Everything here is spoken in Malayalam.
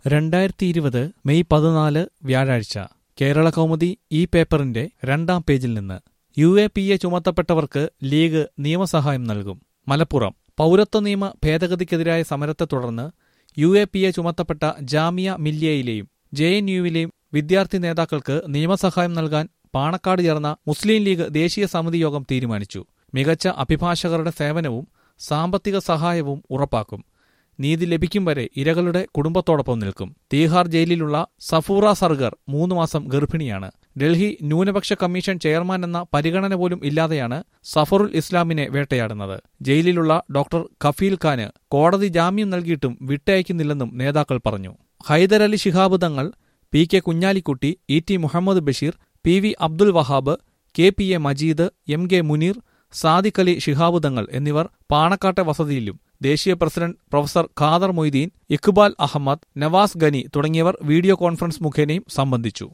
രണ്ടായിരത്തി ഇരുപത് മെയ് പതിനാല് വ്യാഴാഴ്ച കേരള കൗമുദി ഈ പേപ്പറിന്റെ രണ്ടാം പേജിൽ നിന്ന് യു എ പി എ ചുമത്തപ്പെട്ടവർക്ക് ലീഗ് നിയമസഹായം നൽകും മലപ്പുറം പൗരത്വ നിയമ ഭേദഗതിക്കെതിരായ സമരത്തെ തുടർന്ന് യു എ പി എ ചുമത്തപ്പെട്ട ജാമിയ മില്ലിയയിലെയും ജെ എൻ യുവിലെയും വിദ്യാർത്ഥി നേതാക്കൾക്ക് നിയമസഹായം നൽകാൻ പാണക്കാട് ചേർന്ന മുസ്ലിം ലീഗ് ദേശീയ സമിതി യോഗം തീരുമാനിച്ചു മികച്ച അഭിഭാഷകരുടെ സേവനവും സാമ്പത്തിക സഹായവും ഉറപ്പാക്കും നീതി ലഭിക്കും വരെ ഇരകളുടെ കുടുംബത്തോടൊപ്പം നിൽക്കും തീഹാർ ജയിലിലുള്ള സഫൂറ സർഗർ മൂന്ന് മാസം ഗർഭിണിയാണ് ഡൽഹി ന്യൂനപക്ഷ കമ്മീഷൻ ചെയർമാൻ എന്ന പരിഗണന പോലും ഇല്ലാതെയാണ് സഫറുൽ ഇസ്ലാമിനെ വേട്ടയാടുന്നത് ജയിലിലുള്ള ഡോക്ടർ ഖഫീൽ ഖാന് കോടതി ജാമ്യം നൽകിയിട്ടും വിട്ടയക്കുന്നില്ലെന്നും നേതാക്കൾ പറഞ്ഞു Hyderali Shihab Thangal P K Kunhalikutty E T Muhammad Basheer P V Abdul Wahab K P A Majeed M K Muneer Sadiq Ali Shihab Thangal എന്നിവർ പാണക്കാട്ടെ വസതിയിലും ദേശീയ പ്രസിഡന്റ് പ്രൊഫസർ ഖാദർ മൊയ്തീൻ ഇഖ്ബാൽ അഹമ്മദ് നവാസ് ഗനി തുടങ്ങിയവർ വീഡിയോ കോൺഫറൻസ് മുഖേനയും സംബന്ധിച്ചു